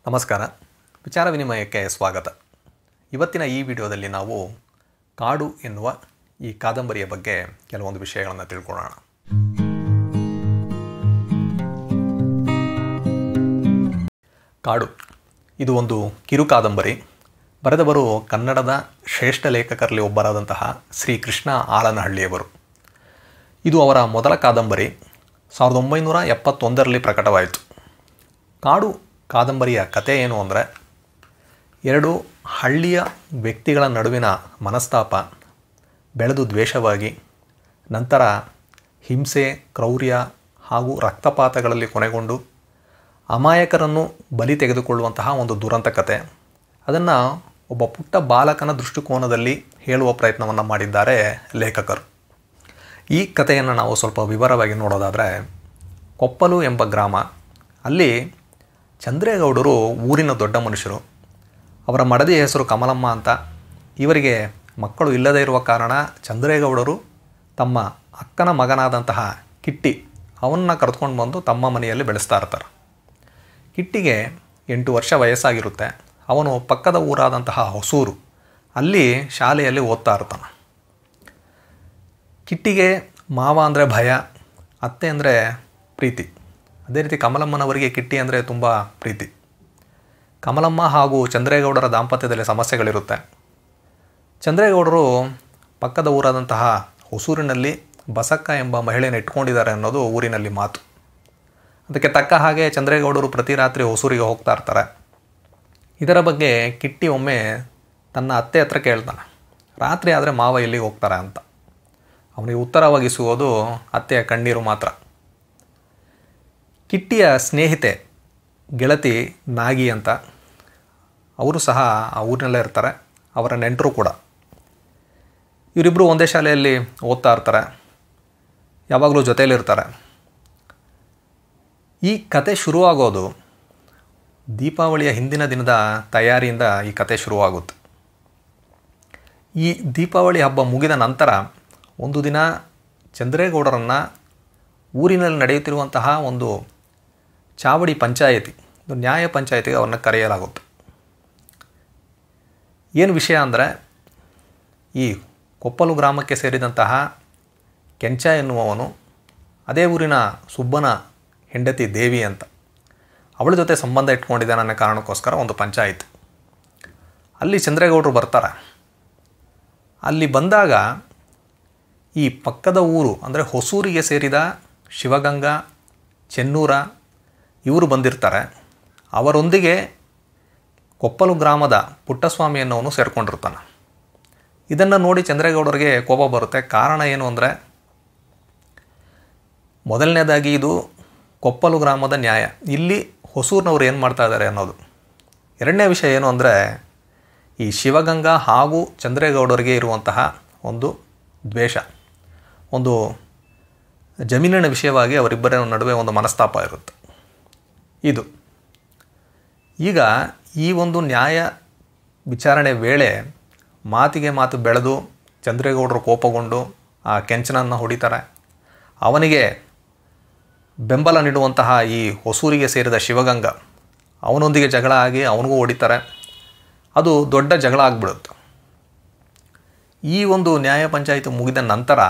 ನಮಸ್ಕಾರ ವಿಚಾರ ವಿನಿಮಯಕ್ಕೆ ಸ್ವಾಗತ ಇವತ್ತಿನ ಈ ವಿಡಿಯೋದಲ್ಲಿ ನಾವು ಕಾಡು ಎನ್ನುವ ಈ ಕಾದಂಬರಿಯ ಬಗ್ಗೆ ಕೆಲವೊಂದು ವಿಷಯಗಳನ್ನು ತಿಳ್ಕೊಳ್ಳೋಣ ಕಾಡು ಇದು ಒಂದು ಕಿರು ಕಾದಂಬರಿ ಬರೆದವರು ಕನ್ನಡದ ಶ್ರೇಷ್ಠ ಲೇಖಕರಲ್ಲಿ ಒಬ್ಬರಾದಂತಹ ಶ್ರೀ ಕೃಷ್ಣ ಆಲನಹಳ್ಳಿಯವರು ಇದು ಅವರ ಮೊದಲ ಕಾದಂಬರಿ ಸಾವಿರದ ಒಂಬೈನೂರ ಎಪ್ಪತ್ತೊಂದರಲ್ಲಿ ಪ್ರಕಟವಾಯಿತು ಕಾಡು ಕಾದಂಬರಿಯ ಕತೆ ಏನು ಅಂದರೆ ಎರಡು ಹಳ್ಳಿಯ ವ್ಯಕ್ತಿಗಳ ನಡುವಿನ ಮನಸ್ತಾಪ ಬೆಳೆದು ದ್ವೇಷವಾಗಿ ನಂತರ ಹಿಂಸೆ ಕ್ರೌರ್ಯ ಹಾಗೂ ರಕ್ತಪಾತಗಳಲ್ಲಿ ಕೊನೆಗೊಂಡು ಅಮಾಯಕರನ್ನು ಬಲಿ ತೆಗೆದುಕೊಳ್ಳುವಂತಹ ಒಂದು ದುರಂತ ಕತೆ ಅದನ್ನು ಒಬ್ಬ ಪುಟ್ಟ ಬಾಲಕನ ದೃಷ್ಟಿಕೋನದಲ್ಲಿ ಹೇಳುವ ಪ್ರಯತ್ನವನ್ನು ಮಾಡಿದ್ದಾರೆ ಲೇಖಕರು ಈ ಕಥೆಯನ್ನು ನಾವು ಸ್ವಲ್ಪ ವಿವರವಾಗಿ ನೋಡೋದಾದರೆ ಕೊಪ್ಪಲು ಎಂಬ ಗ್ರಾಮ ಅಲ್ಲಿ ಚಂದ್ರೇಗೌಡರು ಊರಿನ ದೊಡ್ಡ ಮನುಷ್ಯರು ಅವರ ಮಡದಿಯ ಹೆಸರು ಕಮಲಮ್ಮ ಅಂತ ಇವರಿಗೆ ಮಕ್ಕಳು ಇಲ್ಲದೇ ಇರುವ ಕಾರಣ ಚಂದ್ರೇಗೌಡರು ತಮ್ಮ ಅಕ್ಕನ ಮಗನಾದಂತಹ ಕಿಟ್ಟಿ ಅವನ್ನ ಕರೆದುಕೊಂಡು ಬಂದು ತಮ್ಮ ಮನೆಯಲ್ಲಿ ಬೆಳೆಸ್ತಾ ಇರ್ತಾರೆ ಕಿಟ್ಟಿಗೆ ಎಂಟು ವರ್ಷ ವಯಸ್ಸಾಗಿರುತ್ತೆ ಅವನು ಪಕ್ಕದ ಊರಾದಂತಹ ಹೊಸೂರು ಅಲ್ಲಿ ಶಾಲೆಯಲ್ಲಿ ಓದ್ತಾ ಇರ್ತಾನೆ ಕಿಟ್ಟಿಗೆ ಮಾವ ಅಂದರೆ ಭಯ ಅತ್ತೆ ಅಂದರೆ ಪ್ರೀತಿ ಅದೇ ರೀತಿ ಕಮಲಮ್ಮನವರಿಗೆ ಕಿಟ್ಟಿ ಅಂದರೆ ತುಂಬ ಪ್ರೀತಿ ಕಮಲಮ್ಮ ಹಾಗೂ ಚಂದ್ರೇಗೌಡರ ದಾಂಪತ್ಯದಲ್ಲಿ ಸಮಸ್ಯೆಗಳಿರುತ್ತೆ ಚಂದ್ರೇಗೌಡರು ಪಕ್ಕದ ಊರಾದಂತಹ ಹೊಸೂರಿನಲ್ಲಿ ಬಸಕ್ಕ ಎಂಬ ಮಹಿಳೆಯನ್ನು ಇಟ್ಕೊಂಡಿದ್ದಾರೆ ಅನ್ನೋದು ಊರಿನಲ್ಲಿ ಮಾತು ಅದಕ್ಕೆ ತಕ್ಕ ಹಾಗೆ ಚಂದ್ರೇಗೌಡರು ಪ್ರತಿ ರಾತ್ರಿ ಹೊಸೂರಿಗೆ ಹೋಗ್ತಾ ಇರ್ತಾರೆ ಇದರ ಬಗ್ಗೆ ಕಿಟ್ಟಿ ಒಮ್ಮೆ ತನ್ನ ಅತ್ತೆ ಹತ್ರ ಕೇಳ್ತಾನೆ ರಾತ್ರಿ ಆದರೆ ಮಾವ ಎಲ್ಲಿಗೆ ಹೋಗ್ತಾರೆ ಅಂತ ಅವನಿಗೆ ಉತ್ತರ ಒದಗಿಸುವುದು ಅತ್ತೆಯ ಕಣ್ಣೀರು ಮಾತ್ರ ಕಿಟ್ಟಿಯ ಸ್ನೇಹಿತೆ ಗೆಳತಿ ನಾಗಿ ಅಂತ ಅವರು ಸಹ ಆ ಊರಿನಲ್ಲೇ ಇರ್ತಾರೆ ಅವರ ನೆಂಟರು ಕೂಡ ಇವರಿಬ್ಬರು ಒಂದೇ ಶಾಲೆಯಲ್ಲಿ ಓದ್ತಾ ಇರ್ತಾರೆ ಯಾವಾಗಲೂ ಜೊತೆಯಲ್ಲಿರ್ತಾರೆ ಈ ಕತೆ ಶುರುವಾಗೋದು ದೀಪಾವಳಿಯ ಹಿಂದಿನ ದಿನದ ತಯಾರಿಯಿಂದ ಈ ಕತೆ ಶುರುವಾಗುತ್ತೆ ಈ ದೀಪಾವಳಿ ಹಬ್ಬ ಮುಗಿದ ನಂತರ ಒಂದು ದಿನ ಚಂದ್ರೇಗೌಡರನ್ನು ಊರಿನಲ್ಲಿ ನಡೆಯುತ್ತಿರುವಂತಹ ಒಂದು ಚಾವಡಿ ಪಂಚಾಯತಿ ಒಂದು ನ್ಯಾಯ ಪಂಚಾಯತಿಗೆ ಅವ್ರನ್ನ ಕರೆಯಲಾಗುತ್ತೆ ಏನು ವಿಷಯ ಅಂದರೆ ಈ ಕೊಪ್ಪಲು ಗ್ರಾಮಕ್ಕೆ ಸೇರಿದಂತಹ ಕೆಂಚ ಎನ್ನುವವನು ಅದೇ ಊರಿನ ಸುಬ್ಬನ ಹೆಂಡತಿ ದೇವಿ ಅಂತ ಅವಳ ಜೊತೆ ಸಂಬಂಧ ಇಟ್ಕೊಂಡಿದ್ದಾನೆ ಅನ್ನೋ ಕಾರಣಕ್ಕೋಸ್ಕರ ಒಂದು ಪಂಚಾಯತ್ ಅಲ್ಲಿ ಚಂದ್ರೇಗೌಡರು ಬರ್ತಾರೆ ಅಲ್ಲಿ ಬಂದಾಗ ಈ ಪಕ್ಕದ ಊರು ಅಂದರೆ ಹೊಸೂರಿಗೆ ಸೇರಿದ ಶಿವಗಂಗಾ ಚೆನ್ನೂರ ಇವರು ಬಂದಿರ್ತಾರೆ ಅವರೊಂದಿಗೆ ಕೊಪ್ಪಲು ಗ್ರಾಮದ ಪುಟ್ಟಸ್ವಾಮಿ ಅನ್ನೋನು ಸೇರಿಕೊಂಡಿರ್ತಾನೆ ಇದನ್ನು ನೋಡಿ ಚಂದ್ರೇಗೌಡರಿಗೆ ಕೋಪ ಬರುತ್ತೆ ಕಾರಣ ಏನು ಅಂದರೆ ಮೊದಲನೇದಾಗಿ ಇದು ಕೊಪ್ಪಲು ಗ್ರಾಮದ ನ್ಯಾಯ ಇಲ್ಲಿ ಹೊಸೂರಿನವ್ರು ಏನು ಮಾಡ್ತಾ ಇದ್ದಾರೆ ಅನ್ನೋದು ಎರಡನೇ ವಿಷಯ ಏನು ಅಂದರೆ ಈ ಶಿವಗಂಗಾ ಹಾಗೂ ಚಂದ್ರೇಗೌಡರಿಗೆ ಇರುವಂತಹ ಒಂದು ದ್ವೇಷ ಒಂದು ಜಮೀನಿನ ವಿಷಯವಾಗಿ ಅವರಿಬ್ಬರ ನಡುವೆ ಒಂದು ಮನಸ್ತಾಪ ಇರುತ್ತೆ ಇದು ಈಗ ಈ ಒಂದು ನ್ಯಾಯ ವಿಚಾರಣೆ ವೇಳೆ ಮಾತಿಗೆ ಮಾತು ಬೆಳೆದು ಚಂದ್ರೇಗೌಡರು ಕೋಪಗೊಂಡು ಆ ಕೆಂಚನನ್ನು ಹೊಡಿತಾರೆ ಅವನಿಗೆ ಬೆಂಬಲ ನೀಡುವಂತಹ ಈ ಹೊಸೂರಿಗೆ ಸೇರಿದ ಶಿವಗಂಗ ಅವನೊಂದಿಗೆ ಜಗಳ ಆಗಿ ಅವನಿಗೂ ಹೊಡಿತಾರೆ ಅದು ದೊಡ್ಡ ಜಗಳ ಆಗಿಬಿಡುತ್ತೆ ಈ ಒಂದು ನ್ಯಾಯ ಪಂಚಾಯಿತಿ ಮುಗಿದ ನಂತರ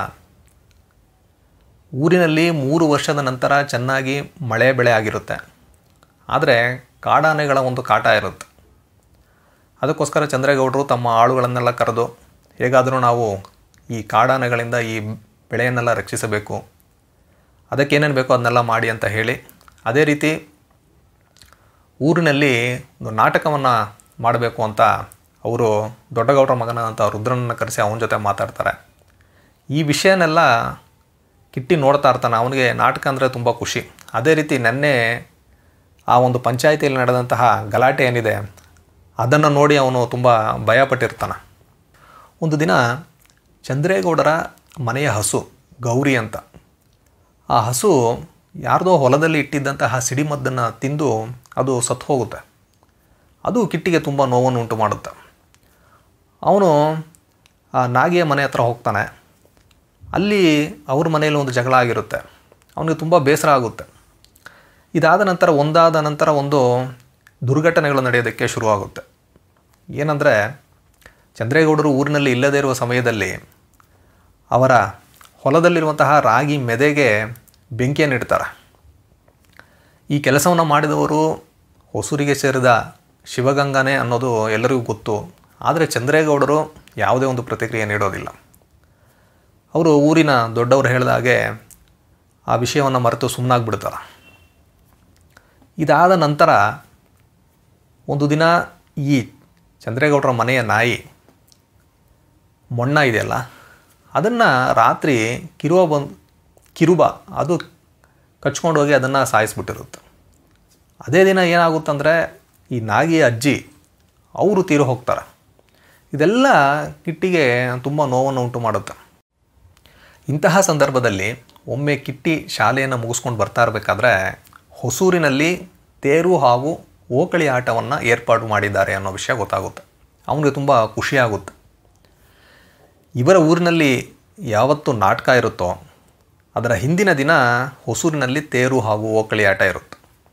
ಊರಿನಲ್ಲಿ ಮೂರು ವರ್ಷದ ನಂತರ ಚೆನ್ನಾಗಿ ಮಳೆ ಬೆಳೆ ಆಗಿರುತ್ತೆ ಆದರೆ ಕಾಡಾನೆಗಳ ಒಂದು ಕಾಟ ಇರುತ್ತೆ ಅದಕ್ಕೋಸ್ಕರ ಚಂದ್ರೇಗೌಡರು ತಮ್ಮ ಆಳುಗಳನ್ನೆಲ್ಲ ಕರೆದು ಹೇಗಾದರೂ ನಾವು ಈ ಕಾಡಾನೆಗಳಿಂದ ಈ ಬೆಳೆಯನ್ನೆಲ್ಲ ರಕ್ಷಿಸಬೇಕು ಅದಕ್ಕೇನೇನು ಬೇಕೋ ಅದನ್ನೆಲ್ಲ ಮಾಡಿ ಅಂತ ಹೇಳಿ ಅದೇ ರೀತಿ ಊರಿನಲ್ಲಿ ಒಂದು ನಾಟಕವನ್ನು ಮಾಡಬೇಕು ಅಂತ ಅವರು ದೊಡ್ಡಗೌಡರ ಮಗನಾದಂಥ ರುದ್ರನನ್ನು ಕರೆಸಿ ಅವನ ಜೊತೆ ಮಾತಾಡ್ತಾರೆ ಈ ವಿಷಯನೆಲ್ಲ ಕಿಟ್ಟಿ ನೋಡ್ತಾ ಇರ್ತಾನೆ ಅವನಿಗೆ ನಾಟಕ ಅಂದರೆ ತುಂಬ ಖುಷಿ ಅದೇ ರೀತಿ ನೆನ್ನೆ ಆ ಒಂದು ಪಂಚಾಯಿತಿಯಲ್ಲಿ ನಡೆದಂತಹ ಗಲಾಟೆ ಏನಿದೆ ಅದನ್ನು ನೋಡಿ ಅವನು ತುಂಬ ಭಯಪಟ್ಟಿರ್ತಾನೆ ಒಂದು ದಿನ ಚಂದ್ರೇಗೌಡರ ಮನೆಯ ಹಸು ಗೌರಿ ಅಂತ ಆ ಹಸು ಯಾರ್ದೋ ಹೊಲದಲ್ಲಿ ಇಟ್ಟಿದ್ದಂತಹ ಸಿಡಿಮದ್ದನ್ನು ತಿಂದು ಅದು ಸತ್ತು ಹೋಗುತ್ತೆ ಅದು ಕಿಟ್ಟಿಗೆ ತುಂಬ ನೋವನ್ನು ಉಂಟು ಮಾಡುತ್ತೆ ಅವನು ಆ ನಾಗಿಯ ಮನೆ ಹತ್ರ ಹೋಗ್ತಾನೆ ಅಲ್ಲಿ ಅವ್ರ ಮನೆಯಲ್ಲಿ ಒಂದು ಜಗಳ ಆಗಿರುತ್ತೆ ಅವನಿಗೆ ತುಂಬ ಬೇಸರ ಆಗುತ್ತೆ ಇದಾದ ನಂತರ ಒಂದಾದ ನಂತರ ಒಂದು ದುರ್ಘಟನೆಗಳು ನಡೆಯೋದಕ್ಕೆ ಶುರುವಾಗುತ್ತೆ ಏನಂದರೆ ಚಂದ್ರೇಗೌಡರು ಊರಿನಲ್ಲಿ ಇಲ್ಲದೇ ಇರುವ ಸಮಯದಲ್ಲಿ ಅವರ ಹೊಲದಲ್ಲಿರುವಂತಹ ರಾಗಿ ಮೆದೆಗೆ ಬೆಂಕಿಯನ್ನು ಇಡ್ತಾರೆ ಈ ಕೆಲಸವನ್ನು ಮಾಡಿದವರು ಹೊಸೂರಿಗೆ ಸೇರಿದ ಶಿವಗಂಗಾನೇ ಅನ್ನೋದು ಎಲ್ಲರಿಗೂ ಗೊತ್ತು ಆದರೆ ಚಂದ್ರೇಗೌಡರು ಯಾವುದೇ ಒಂದು ಪ್ರತಿಕ್ರಿಯೆ ನೀಡೋದಿಲ್ಲ ಅವರು ಊರಿನ ದೊಡ್ಡವರು ಹೇಳಿದ ಹಾಗೆ ಆ ವಿಷಯವನ್ನು ಮರೆತು ಸುಮ್ಮನಾಗ್ಬಿಡ್ತಾರೆ ಇದಾದ ನಂತರ ಒಂದು ದಿನ ಈ ಚಂದ್ರೇಗೌಡರ ಮನೆಯ ನಾಯಿ ಮೊಣ್ಣ ಇದೆಯಲ್ಲ ಅದನ್ನು ರಾತ್ರಿ ಕಿರುವ ಬಂದು ಕಿರುಬ ಅದು ಕಚ್ಕೊಂಡು ಹೋಗಿ ಅದನ್ನು ಸಾಯಿಸ್ಬಿಟ್ಟಿರುತ್ತೆ ಅದೇ ದಿನ ಏನಾಗುತ್ತಂದರೆ ಈ ನಾಗಿಯ ಅಜ್ಜಿ ಅವರು ತೀರು ಹೋಗ್ತಾರೆ ಇದೆಲ್ಲ ಕಿಟ್ಟಿಗೆ ತುಂಬ ನೋವನ್ನು ಉಂಟು ಮಾಡುತ್ತೆ ಇಂತಹ ಸಂದರ್ಭದಲ್ಲಿ ಒಮ್ಮೆ ಕಿಟ್ಟಿ ಶಾಲೆಯನ್ನು ಮುಗಿಸ್ಕೊಂಡು ಬರ್ತಾ ಇರಬೇಕಾದ್ರೆ ಹೊಸೂರಿನಲ್ಲಿ ತೇರು ಹಾಗೂ ಓಕಳಿ ಆಟವನ್ನು ಏರ್ಪಾಡು ಮಾಡಿದ್ದಾರೆ ಅನ್ನೋ ವಿಷಯ ಗೊತ್ತಾಗುತ್ತೆ ಅವನಿಗೆ ತುಂಬ ಖುಷಿಯಾಗುತ್ತೆ ಇವರ ಊರಿನಲ್ಲಿ ಯಾವತ್ತು ನಾಟಕ ಇರುತ್ತೋ ಅದರ ಹಿಂದಿನ ದಿನ ಹೊಸೂರಿನಲ್ಲಿ ತೇರು ಹಾಗೂ ಓಕಳಿ ಆಟ ಇರುತ್ತೆ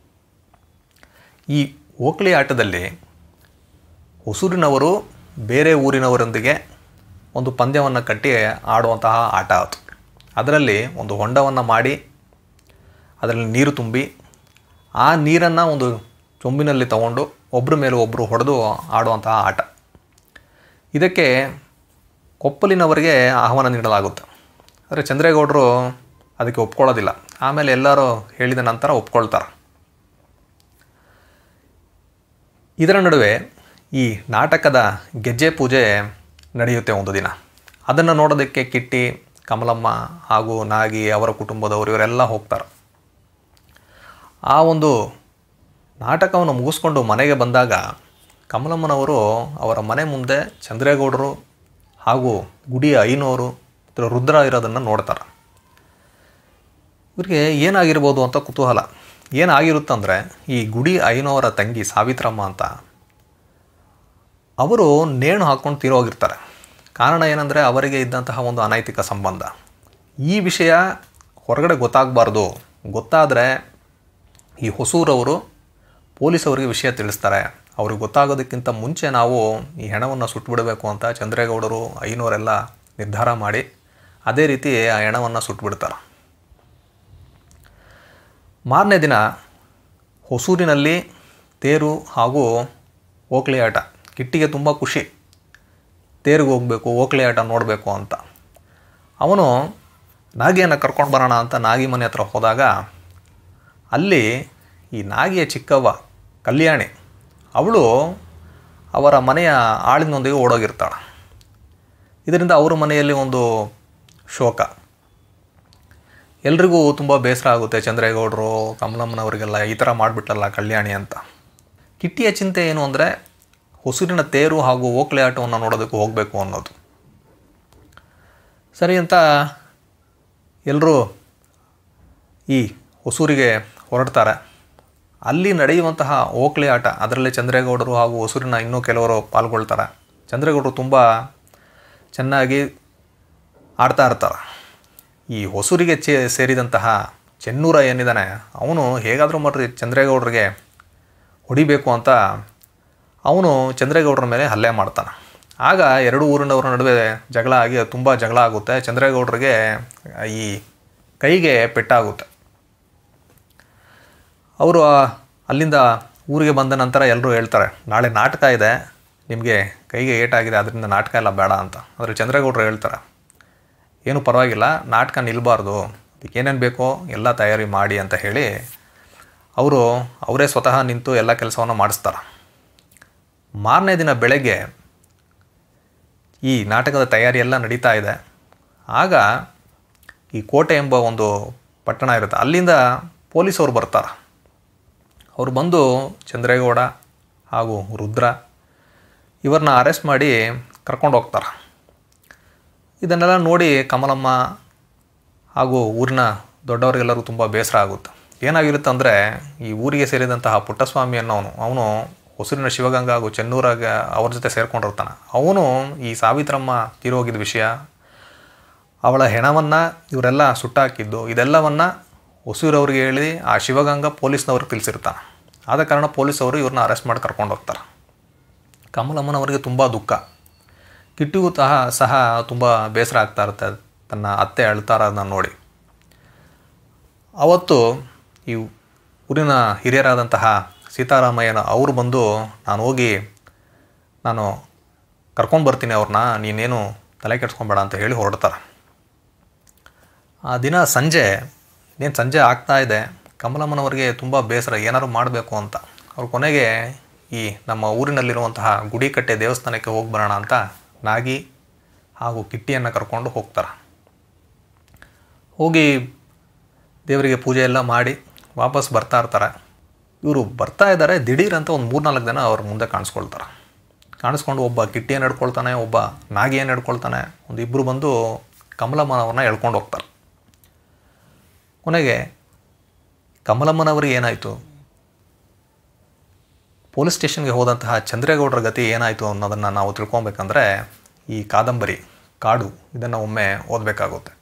ಈ ಓಕಳಿ ಆಟದಲ್ಲಿ ಹೊಸೂರಿನವರು ಬೇರೆ ಊರಿನವರೊಂದಿಗೆ ಒಂದು ಪಂದ್ಯವನ್ನು ಕಟ್ಟಿ ಆಡುವಂತಹ ಆಟ ಅದು ಅದರಲ್ಲಿ ಒಂದು ಹೊಂಡವನ್ನು ಮಾಡಿ ಅದರಲ್ಲಿ ನೀರು ತುಂಬಿ ಆ ನೀರನ್ನು ಒಂದು ಚೊಂಬಿನಲ್ಲಿ ತಗೊಂಡು ಒಬ್ಬರ ಮೇಲೆ ಒಬ್ಬರು ಹೊಡೆದು ಆಡುವಂತಹ ಆಟ ಇದಕ್ಕೆ ಕೊಪ್ಪಲಿನವರಿಗೆ ಆಹ್ವಾನ ನೀಡಲಾಗುತ್ತೆ ಆದರೆ ಚಂದ್ರೇಗೌಡರು ಅದಕ್ಕೆ ಒಪ್ಕೊಳ್ಳೋದಿಲ್ಲ ಆಮೇಲೆ ಎಲ್ಲರೂ ಹೇಳಿದ ನಂತರ ಒಪ್ಕೊಳ್ತಾರೆ ಇದರ ನಡುವೆ ಈ ನಾಟಕದ ಗೆಜ್ಜೆ ಪೂಜೆ ನಡೆಯುತ್ತೆ ಒಂದು ದಿನ ಅದನ್ನು ನೋಡೋದಕ್ಕೆ ಕಿಟ್ಟಿ ಕಮಲಮ್ಮ ಹಾಗೂ ನಾಗಿ ಅವರ ಕುಟುಂಬದವರು ಇವರೆಲ್ಲ ಹೋಗ್ತಾರೆ ಆ ಒಂದು ನಾಟಕವನ್ನು ಮುಗಿಸ್ಕೊಂಡು ಮನೆಗೆ ಬಂದಾಗ ಕಮಲಮ್ಮನವರು ಅವರ ಮನೆ ಮುಂದೆ ಚಂದ್ರೇಗೌಡರು ಹಾಗೂ ಗುಡಿಯ ಐನೋರು ರುದ್ರ ಇರೋದನ್ನು ನೋಡ್ತಾರೆ ಇವರಿಗೆ ಏನಾಗಿರ್ಬೋದು ಅಂತ ಕುತೂಹಲ ಏನಾಗಿರುತ್ತಂದರೆ ಈ ಗುಡಿ ಐನೋವರ ತಂಗಿ ಸಾವಿತ್ರಮ್ಮ ಅಂತ ಅವರು ನೇಣು ಹಾಕ್ಕೊಂಡು ತೀರೋಗಿರ್ತಾರೆ ಕಾರಣ ಏನಂದರೆ ಅವರಿಗೆ ಇದ್ದಂತಹ ಒಂದು ಅನೈತಿಕ ಸಂಬಂಧ ಈ ವಿಷಯ ಹೊರಗಡೆ ಗೊತ್ತಾಗಬಾರ್ದು ಗೊತ್ತಾದರೆ ಈ ಹೊಸೂರವರು ಪೊಲೀಸವರಿಗೆ ವಿಷಯ ತಿಳಿಸ್ತಾರೆ ಅವ್ರಿಗೆ ಗೊತ್ತಾಗೋದಕ್ಕಿಂತ ಮುಂಚೆ ನಾವು ಈ ಹೆಣವನ್ನು ಸುಟ್ಬಿಡಬೇಕು ಅಂತ ಚಂದ್ರೇಗೌಡರು ಐನೋರೆಲ್ಲ ನಿರ್ಧಾರ ಮಾಡಿ ಅದೇ ರೀತಿ ಆ ಹೆಣವನ್ನು ಸುಟ್ಬಿಡ್ತಾರೆ ಮಾರನೇ ದಿನ ಹೊಸೂರಿನಲ್ಲಿ ತೇರು ಹಾಗೂ ಓಕ್ಳಿ ಆಟ ಕಿಟ್ಟಿಗೆ ತುಂಬ ಖುಷಿ ತೇರಿಗೆ ಹೋಗಬೇಕು ಓಕ್ಳಿ ಆಟ ನೋಡಬೇಕು ಅಂತ ಅವನು ನಾಗಿಯನ್ನು ಕರ್ಕೊಂಡು ಬರೋಣ ಅಂತ ನಾಗಿ ಮನೆ ಹತ್ರ ಹೋದಾಗ ಅಲ್ಲಿ ಈ ನಾಗಿಯ ಚಿಕ್ಕವ್ವ ಕಲ್ಯಾಣಿ ಅವಳು ಅವರ ಮನೆಯ ಆಳಿನೊಂದಿಗೆ ಓಡೋಗಿರ್ತಾಳೆ ಇದರಿಂದ ಅವ್ರ ಮನೆಯಲ್ಲಿ ಒಂದು ಶೋಕ ಎಲ್ರಿಗೂ ತುಂಬ ಬೇಸರ ಆಗುತ್ತೆ ಚಂದ್ರೇಗೌಡರು ಕಮಲಮ್ಮನವರಿಗೆಲ್ಲ ಈ ಥರ ಮಾಡಿಬಿಟ್ಲಲ್ಲ ಕಲ್ಯಾಣಿ ಅಂತ ಕಿಟ್ಟಿಯ ಚಿಂತೆ ಏನು ಅಂದರೆ ಹೊಸೂರಿನ ತೇರು ಹಾಗೂ ಓಕ್ಳೆ ಆಟವನ್ನು ನೋಡೋದಕ್ಕೆ ಹೋಗಬೇಕು ಅನ್ನೋದು ಸರಿ ಅಂತ ಎಲ್ಲರೂ ಈ ಹೊಸೂರಿಗೆ ಹೊರಡ್ತಾರೆ ಅಲ್ಲಿ ನಡೆಯುವಂತಹ ಓಕ್ಳಿ ಆಟ ಅದರಲ್ಲಿ ಚಂದ್ರೇಗೌಡರು ಹಾಗೂ ಹೊಸೂರಿನ ಇನ್ನೂ ಕೆಲವರು ಪಾಲ್ಗೊಳ್ತಾರೆ ಚಂದ್ರೇಗೌಡರು ತುಂಬ ಚೆನ್ನಾಗಿ ಆಡ್ತಾ ಇರ್ತಾರೆ ಈ ಹೊಸೂರಿಗೆ ಚೇ ಸೇರಿದಂತಹ ಚೆನ್ನೂರ ಏನಿದ್ದಾನೆ ಅವನು ಹೇಗಾದರೂ ಮಾಡ್ರಿ ಚಂದ್ರೇಗೌಡರಿಗೆ ಹೊಡಿಬೇಕು ಅಂತ ಅವನು ಚಂದ್ರೇಗೌಡರ ಮೇಲೆ ಹಲ್ಲೆ ಮಾಡ್ತಾನೆ ಆಗ ಎರಡು ಊರಿನವರ ನಡುವೆ ಜಗಳ ಆಗಿ ತುಂಬ ಜಗಳ ಆಗುತ್ತೆ ಚಂದ್ರೇಗೌಡರಿಗೆ ಈ ಕೈಗೆ ಪೆಟ್ಟಾಗುತ್ತೆ ಅವರು ಅಲ್ಲಿಂದ ಊರಿಗೆ ಬಂದ ನಂತರ ಎಲ್ಲರೂ ಹೇಳ್ತಾರೆ ನಾಳೆ ನಾಟಕ ಇದೆ ನಿಮಗೆ ಕೈಗೆ ಏಟಾಗಿದೆ ಅದರಿಂದ ನಾಟಕ ಎಲ್ಲ ಬೇಡ ಅಂತ ಆದರೆ ಚಂದ್ರೇಗೌಡರು ಹೇಳ್ತಾರೆ ಏನು ಪರವಾಗಿಲ್ಲ ನಾಟಕ ನಿಲ್ಲಬಾರ್ದು ಅದಕ್ಕೆ ಏನೇನು ಬೇಕೋ ಎಲ್ಲ ತಯಾರಿ ಮಾಡಿ ಅಂತ ಹೇಳಿ ಅವರು ಅವರೇ ಸ್ವತಃ ನಿಂತು ಎಲ್ಲ ಕೆಲಸವನ್ನು ಮಾಡಿಸ್ತಾರೆ ಮಾರನೇ ದಿನ ಬೆಳಗ್ಗೆ ಈ ನಾಟಕದ ತಯಾರಿ ಎಲ್ಲ ನಡೀತಾ ಇದೆ ಆಗ ಈ ಕೋಟೆ ಎಂಬ ಒಂದು ಪಟ್ಟಣ ಇರುತ್ತೆ ಅಲ್ಲಿಂದ ಪೊಲೀಸವರು ಬರ್ತಾರೆ ಅವರು ಬಂದು ಚಂದ್ರೇಗೌಡ ಹಾಗೂ ರುದ್ರ ಇವ್ರನ್ನ ಅರೆಸ್ಟ್ ಮಾಡಿ ಕರ್ಕೊಂಡು ಹೋಗ್ತಾರೆ ಇದನ್ನೆಲ್ಲ ನೋಡಿ ಕಮಲಮ್ಮ ಹಾಗೂ ಊರಿನ ದೊಡ್ಡವರಿಗೆಲ್ಲರೂ ತುಂಬ ಬೇಸರ ಆಗುತ್ತೆ ಏನಾಗಿರುತ್ತೆ ಅಂದರೆ ಈ ಊರಿಗೆ ಸೇರಿದಂತಹ ಪುಟ್ಟಸ್ವಾಮಿ ಅನ್ನೋನು ಅವನು ಹೊಸೂರಿನ ಶಿವಗಂಗಾ ಹಾಗೂ ಚೆನ್ನೂರಾಗ ಅವ್ರ ಜೊತೆ ಸೇರ್ಕೊಂಡಿರ್ತಾನೆ ಅವನು ಈ ಸಾವಿತ್ರಮ್ಮ ತೀರೋಗಿದ್ದ ವಿಷಯ ಅವಳ ಹೆಣವನ್ನು ಇವರೆಲ್ಲ ಸುಟ್ಟಾಕಿದ್ದು ಇದೆಲ್ಲವನ್ನು ಹೊಸೂರವ್ರಿಗೆ ಹೇಳಿ ಆ ಶಿವಗಂಗಾ ಪೊಲೀಸ್ನವ್ರಿಗೆ ತಿಳಿಸಿರ್ತಾನೆ ಆದ ಕಾರಣ ಪೊಲೀಸವರು ಇವ್ರನ್ನ ಅರೆಸ್ಟ್ ಮಾಡಿ ಕರ್ಕೊಂಡು ಹೋಗ್ತಾರೆ ಕಮಲಮ್ಮನವರಿಗೆ ತುಂಬ ದುಃಖ ಕಿಟ್ಟಿಗೂ ಸಹ ಸಹ ತುಂಬ ಬೇಸರ ಆಗ್ತಾ ಇರುತ್ತೆ ತನ್ನ ಅತ್ತೆ ಅಳ್ತಾ ಇರೋದನ್ನ ನೋಡಿ ಅವತ್ತು ಈ ಊರಿನ ಹಿರಿಯರಾದಂತಹ ಸೀತಾರಾಮಯ್ಯನ ಅವರು ಬಂದು ನಾನು ಹೋಗಿ ನಾನು ಕರ್ಕೊಂಡು ಬರ್ತೀನಿ ಅವ್ರನ್ನ ನೀನೇನು ತಲೆ ಕೆಡ್ಸ್ಕೊಬೇಡ ಅಂತ ಹೇಳಿ ಹೊರಡ್ತಾರೆ ಆ ದಿನ ಸಂಜೆ ಏನು ಸಂಜೆ ಆಗ್ತಾ ಇದೆ ಕಮಲಮ್ಮನವರಿಗೆ ತುಂಬ ಬೇಸರ ಏನಾದ್ರು ಮಾಡಬೇಕು ಅಂತ ಅವ್ರು ಕೊನೆಗೆ ಈ ನಮ್ಮ ಊರಿನಲ್ಲಿರುವಂತಹ ಗುಡಿಕಟ್ಟೆ ದೇವಸ್ಥಾನಕ್ಕೆ ಹೋಗಿ ಬರೋಣ ಅಂತ ನಾಗಿ ಹಾಗೂ ಕಿಟ್ಟಿಯನ್ನು ಕರ್ಕೊಂಡು ಹೋಗ್ತಾರೆ ಹೋಗಿ ದೇವರಿಗೆ ಪೂಜೆ ಎಲ್ಲ ಮಾಡಿ ವಾಪಸ್ ಬರ್ತಾ ಇರ್ತಾರೆ ಇವರು ಬರ್ತಾ ಇದ್ದಾರೆ ದಿಢೀರ್ ಅಂತ ಒಂದು ಮೂರ್ನಾಲ್ಕು ದಿನ ಅವ್ರ ಮುಂದೆ ಕಾಣಿಸ್ಕೊಳ್ತಾರೆ ಕಾಣಿಸ್ಕೊಂಡು ಒಬ್ಬ ಕಿಟ್ಟಿಯನ್ನು ಹಿಡ್ಕೊಳ್ತಾನೆ ಒಬ್ಬ ನಾಗಿಯನ್ನು ಹಿಡ್ಕೊಳ್ತಾನೆ ಒಂದು ಇಬ್ಬರು ಬಂದು ಕಮಲಮ್ಮನವ್ರನ್ನ ಎಳ್ಕೊಂಡು ಹೋಗ್ತಾರೆ ಕೊನೆಗೆ ಕಮಲಮ್ಮನವರಿಗೆ ಏನಾಯಿತು ಪೊಲೀಸ್ ಸ್ಟೇಷನ್ಗೆ ಹೋದಂತಹ ಚಂದ್ರೇಗೌಡರ ಗತಿ ಏನಾಯಿತು ಅನ್ನೋದನ್ನು ನಾವು ತಿಳ್ಕೊಬೇಕಂದ್ರೆ ಈ ಕಾದಂಬರಿ ಕಾಡು ಇದನ್ನು ಒಮ್ಮೆ ಓದಬೇಕಾಗುತ್ತೆ